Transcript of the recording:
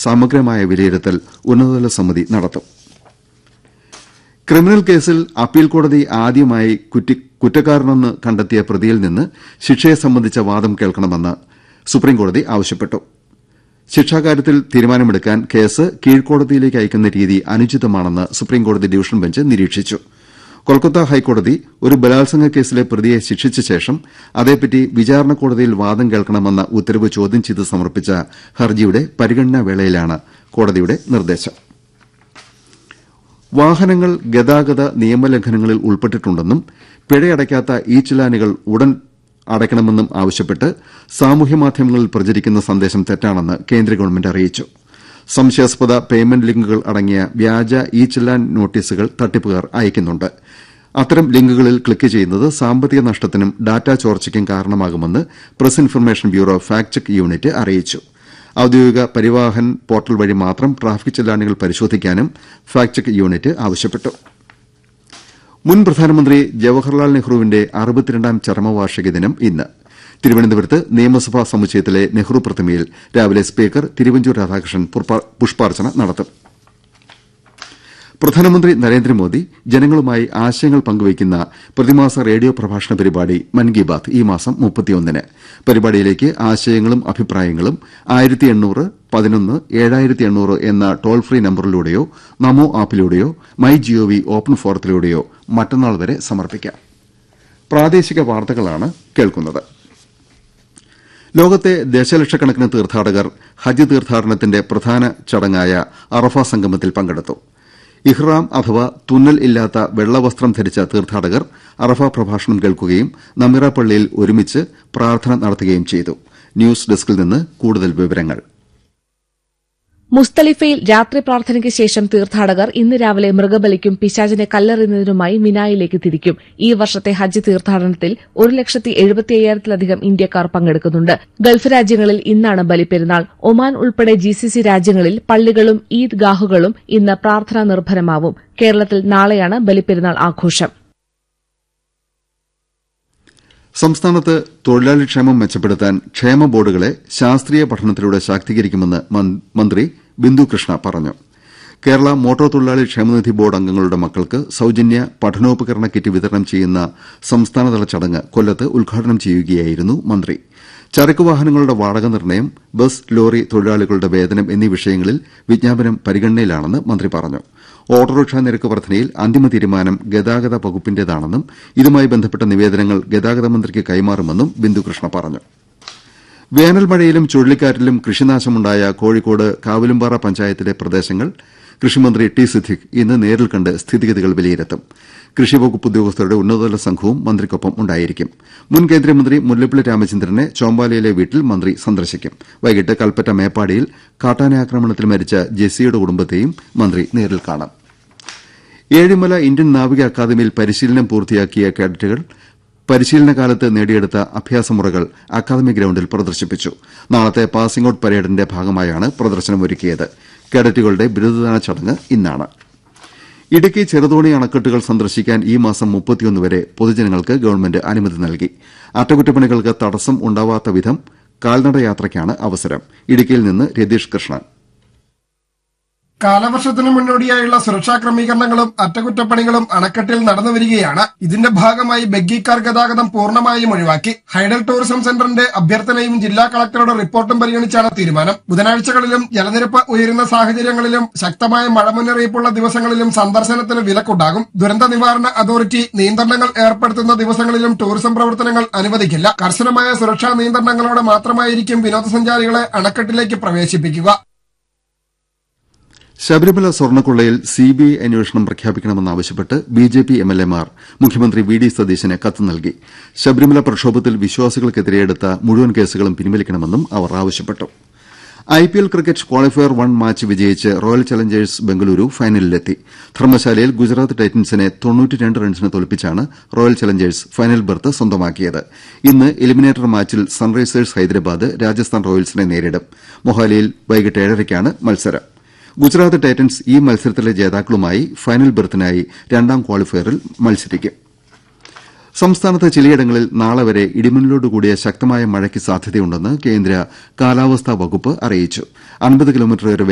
സമഗ്രമായ വിലയിരുത്തൽ ഉന്നതതല സമിതി നടത്തും ക്രിമിനൽ കേസിൽ അപ്പീൽ കോടതി ആദ്യമായി കുറ്റക്കാരനെന്ന് കണ്ടെത്തിയ പ്രതിയിൽ നിന്ന് ശിക്ഷയെ സംബന്ധിച്ച വാദം കേൾക്കണമെന്ന് സുപ്രീംകോടതി ആവശ്യപ്പെട്ടു ശിക്ഷാകാര്യത്തിൽ തീരുമാനമെടുക്കാൻ കേസ് കീഴ്ക്കോടതിയിലേക്ക് അയക്കുന്ന രീതി അനുചിതമാണെന്ന് സുപ്രീംകോടതി ഡിവിഷൻ ബെഞ്ച് നിരീക്ഷിച്ചു കൊൽക്കത്ത ഹൈക്കോടതി ഒരു ബലാത്സംഗ കേസിലെ പ്രതിയെ ശിക്ഷിച്ച ശേഷം അതേപ്പറ്റി വിചാരണ കോടതിയിൽ വാദം കേൾക്കണമെന്ന ഉത്തരവ് ചോദ്യം ചെയ്ത് സമർപ്പിച്ച ഹർജിയുടെ പരിഗണനാ വേളയിലാണ് കോടതിയുടെ നിർദ്ദേശം വാഹനങ്ങൾ ഗതാഗത നിയമലംഘനങ്ങളിൽ ഉൾപ്പെട്ടിട്ടുണ്ടെന്നും പിഴയടയ്ക്കാത്ത ഇ ചലാനുകൾ ഉടൻ അടയ്ക്കണമെന്നും ആവശ്യപ്പെട്ട് സാമൂഹ്യമാധ്യമങ്ങളിൽ പ്രചരിക്കുന്ന സന്ദേശം തെറ്റാണെന്ന് കേന്ദ്ര ഗവൺമെന്റ് അറിയിച്ചു സംശയാസ്പദ പേയ്മെന്റ് ലിങ്കുകൾ അടങ്ങിയ വ്യാജ ഇ ചലാൻ നോട്ടീസുകൾ തട്ടിപ്പുകാർ അയക്കുന്നുണ്ട് അത്തരം ലിങ്കുകളിൽ ക്ലിക്ക് ചെയ്യുന്നത് സാമ്പത്തിക നഷ്ടത്തിനും ഡാറ്റാ ചോർച്ചയ്ക്കും കാരണമാകുമെന്ന് Press Information Bureau fact check unit അറിയിച്ചു ഔദ്യോഗിക പരിവാഹൻ പോർട്ടൽ വഴി മാത്രം ട്രാഫിക് ചെല്ലാനുകൾ പരിശോധിക്കാനും ഫാക്ട് ചെക്ക് യൂണിറ്റ് ആവശ്യപ്പെട്ടു മുൻ പ്രധാനമന്ത്രി ജവഹർലാൽ നെഹ്റുവിന്റെ അറുപത്തിരണ്ടാം ചരമവാർഷിക ദിനം ഇന്ന് തിരുവനന്തപുരത്ത് നിയമസഭാ സമുച്ചയത്തിലെ നെഹ്റു പ്രതിമയിൽ രാവിലെ സ്പീക്കർ തിരുവഞ്ചൂർ രാധാകൃഷ്ണൻ പുഷ്പാർച്ചന നടത്തും പ്രധാനമന്ത്രി നരേന്ദ്രമോദി ജനങ്ങളുമായി ആശയങ്ങൾ പങ്കുവയ്ക്കുന്ന പ്രതിമാസ റേഡിയോ പ്രഭാഷണ പരിപാടി മൻ കി ബാത് ഈ മാസം മുപ്പത്തിയൊന്നിന് പരിപാടിയിലേക്ക് ആശയങ്ങളും അഭിപ്രായങ്ങളും ആയിരത്തി എണ്ണൂറ് പതിനൊന്ന് ഏഴായിരത്തി എണ്ണൂറ് എന്ന ടോൾ ഫ്രീ നമ്പറിലൂടെയോ നമോ ആപ്പിലൂടെയോ മൈ ജിഒവി ഓപ്പൺ ഫോറത്തിലൂടെയോ മറ്റന്നാൾ വരെ സമർപ്പിക്കാം പ്രാദേശിക വാർത്തകളാണ് കേൾക്കുന്നത് ലോകത്തെ ദശലക്ഷക്കണക്കിന് തീർത്ഥാടകർ ഹജ്ജ് തീർത്ഥാടനത്തിന്റെ പ്രധാന ചടങ്ങായ അറഫ സംഗമത്തിൽ പങ്കെടുത്തു ഇഹ്റാം അഥവാ തുന്നൽ ഇല്ലാത്ത വെള്ളവസ്ത്രം ധരിച്ച തീർത്ഥാടകർ അറഫ പ്രഭാഷണം കേൾക്കുകയും നമിറ പള്ളിയിൽ ഒരുമിച്ച് പ്രാർത്ഥന നടത്തുകയും ചെയ്തു ന്യൂസ് ഡെസ്കിൽ നിന്ന് കൂടുതൽ വിവരങ്ങൾ മുസ്തലിഫയിൽ രാത്രി പ്രാർത്ഥനയ്ക്ക് ശേഷം തീർത്ഥാടകർ ഇന്ന് രാവിലെ മൃഗബലിക്കും പിശാചിനെ കല്ലെറിയുന്നതിനുമായി മിനായിലേക്ക് തിരിക്കും ഈ വർഷത്തെ ഹജ്ജ് തീർത്ഥാടനത്തിൽ ഒരു ലക്ഷത്തി എഴുപത്തി അയ്യായിരത്തിലധികം ഇന്ത്യക്കാർ പങ്കെടുക്കുന്നുണ്ട് ഗൾഫ് രാജ്യങ്ങളിൽ ഇന്നാണ് ബലിപ്പെരുന്നാൾ ഒമാൻ ഉൾപ്പെടെ ജിസിസി രാജ്യങ്ങളിൽ പള്ളികളും ഈദ് ഗാഹുകളും ഇന്ന് പ്രാർത്ഥനാ നിർഭരമാവും കേരളത്തിൽ നാളെയാണ് ബലിപ്പെരുന്നാൾ ആഘോഷം സംസ്ഥാനത്ത് തൊഴിലാളി ക്ഷേമം മെച്ചപ്പെടുത്താൻ ക്ഷേമ ബോർഡുകളെ ശാസ്ത്രീയ പഠനത്തിലൂടെ ശാക്തീകരിക്കുമെന്ന് മന്ത്രി ബിന്ദു കൃഷ്ണ പറഞ്ഞു കേരള മോട്ടോർ തൊഴിലാളി ക്ഷേമനിധി ബോർഡ് അംഗങ്ങളുടെ മക്കൾക്ക് സൌജന്യ പഠനോപകരണ കിറ്റ് വിതരണം ചെയ്യുന്ന സംസ്ഥാനതല ചടങ്ങ് കൊല്ലത്ത് ഉദ്ഘാടനം ചെയ്യുകയായിരുന്നു മന്ത്രി ചരക്ക് വാഹനങ്ങളുടെ വാടക നിർണ്ണയം ബസ് ലോറി തൊഴിലാളികളുടെ വേതനം എന്നീ വിഷയങ്ങളിൽ വിജ്ഞാപനം പരിഗണനയിലാണെന്ന് മന്ത്രി പറഞ്ഞു ഓട്ടോറിക്ഷ നിരക്ക് വർധനയിൽ അന്തിമ തീരുമാനം ഗതാഗത വകുപ്പിന്റേതാണെന്നും ഇതുമായി ബന്ധപ്പെട്ട നിവേദനങ്ങൾ ഗതാഗത മന്ത്രിക്ക് കൈമാറുമെന്നും ബിന്ദുകൃഷ്ണ പറഞ്ഞു വേനൽ മഴയിലും ചുഴലിക്കാറ്റിലും കൃഷിനാശമുണ്ടായ കോഴിക്കോട് കാവിലുംപാറ പഞ്ചായത്തിലെ പ്രദേശങ്ങൾ കൃഷിമന്ത്രി ടി സിദ്ദിഖ് ഇന്ന് നേരിൽ കണ്ട് സ്ഥിതിഗതികൾ വിലയിരുത്തും കൃഷിവകുപ്പ് ഉദ്യോഗസ്ഥരുടെ ഉന്നതതല സംഘവും മന്ത്രിക്കൊപ്പം ഉണ്ടായിരിക്കും മുൻ കേന്ദ്രമന്ത്രി മുല്ലപ്പള്ളി രാമചന്ദ്രനെ ചോമ്പാലയിലെ വീട്ടിൽ മന്ത്രി സന്ദർശിക്കും വൈകിട്ട് കൽപ്പറ്റ മേപ്പാടിയിൽ കാട്ടാനാക്രമണത്തിൽ മരിച്ച ജെസ്സിയുടെ കുടുംബത്തെയും മന്ത്രി നേരിൽ കാണും ഏഴിമല ഇന്ത്യൻ നാവിക അക്കാദമിയിൽ പരിശീലനം പൂർത്തിയാക്കിയ കേഡറ്റുകൾ പരിശീലനകാലത്ത് നേടിയെടുത്ത അഭ്യാസമുറകൾ അക്കാദമി ഗ്രൌണ്ടിൽ പ്രദർശിപ്പിച്ചു നാളത്തെ പാസിംഗ് ഔട്ട് പരേഡിന്റെ ഭാഗമായാണ് പ്രദർശനമൊരുക്കിയത് കേഡറ്റുകളുടെ ബിരുദദാന ചടങ്ങ് ഇന്നാണ് ഇടുക്കി ചെറുതോണി അണക്കെട്ടുകൾ സന്ദർശിക്കാൻ ഈ മാസം മുപ്പത്തിയൊന്ന് വരെ പൊതുജനങ്ങൾക്ക് ഗവൺമെന്റ് അനുമതി നൽകി അറ്റകുറ്റപ്പണികൾക്ക് തടസ്സം ഉണ്ടാവാത്ത വിധം കാൽനട യാത്രയ്ക്കാണ് അവസരം ഇടുക്കിയിൽ നിന്ന് രതീഷ് കൃഷ്ണൻ കാലവർഷത്തിന് മുന്നോടിയായുള്ള സുരക്ഷാ ക്രമീകരണങ്ങളും അറ്റകുറ്റപ്പണികളും അണക്കെട്ടിൽ നടന്നു വരികയാണ് ഇതിന്റെ ഭാഗമായി ബഗ്ഗിക്കാർ ഗതാഗതം പൂർണ്ണമായും ഒഴിവാക്കി ഹൈഡൽ ടൂറിസം സെന്ററിന്റെ അഭ്യർത്ഥനയും ജില്ലാ കളക്ടറുടെ റിപ്പോർട്ടും പരിഗണിച്ചാണ് തീരുമാനം ബുധനാഴ്ചകളിലും ജലനിരപ്പ് ഉയരുന്ന സാഹചര്യങ്ങളിലും ശക്തമായ മഴ മുന്നറിയിപ്പുള്ള ദിവസങ്ങളിലും സന്ദർശനത്തിന് വിലക്കുണ്ടാകും ദുരന്ത നിവാരണ അതോറിറ്റി നിയന്ത്രണങ്ങൾ ഏർപ്പെടുത്തുന്ന ദിവസങ്ങളിലും ടൂറിസം പ്രവർത്തനങ്ങൾ അനുവദിക്കില്ല കർശനമായ സുരക്ഷാ നിയന്ത്രണങ്ങളോടെ മാത്രമായിരിക്കും വിനോദസഞ്ചാരികളെ അണക്കെട്ടിലേക്ക് പ്രവേശിപ്പിക്കുക ശബരിമല സ്വർണ്ണക്കൊള്ളയിൽ സിബിഐ അന്വേഷണം പ്രഖ്യാപിക്കണമെന്നാവശ്യപ്പെട്ട് ബിജെപി എംഎൽഎമാർ മുഖ്യമന്ത്രി വി ഡി സതീശന് കത്ത് നൽകി ശബരിമല പ്രക്ഷോഭത്തിൽ വിശ്വാസികൾക്കെതിരെ എടുത്ത മുഴുവൻ കേസുകളും പിൻവലിക്കണമെന്നും അവർ ആവശ്യപ്പെട്ടു IPL cricket qualifier one match വിജയിച്ച് റോയൽ ചലഞ്ചേഴ്സ് ബംഗളൂരു ഫൈനലിലെത്തി ധർമ്മശാലയിൽ ഗുജറാത്ത് ടൈറ്റൻസിനെ റൺസിന് തോൽപ്പിച്ചാണ് റോയൽ ചലഞ്ചേഴ്സ് ഫൈനൽ ബർത്ത് സ്വന്തമാക്കിയത് ഇന്ന് എലിമിനേറ്റർ മാച്ചിൽ സൺറൈസേഴ്സ് ഹൈദരാബാദ് രാജസ്ഥാൻ റോയൽസിനെ നേരിടും മൊഹാലിയിൽ വൈകിട്ട് ഏഴരയ്ക്കാണ് മത്സരം ഗുജറാത്ത് ടൈറ്റൻസ് ഈ മത്സരത്തിലെ ജേതാക്കളുമായി ഫൈനൽ ബർത്തിനായി രണ്ടാം ക്വാളിഫയറിൽ മത്സരിക്കും സംസ്ഥാനത്ത് ചിലയിടങ്ങളിൽ നാളെ വരെ ഇടിമിന്നലോടുകൂടിയ ശക്തമായ മഴയ്ക്ക് സാധ്യതയുണ്ടെന്ന് കേന്ദ്ര കാലാവസ്ഥാ വകുപ്പ് അറിയിച്ചു അൻപത് കിലോമീറ്റർ വരെ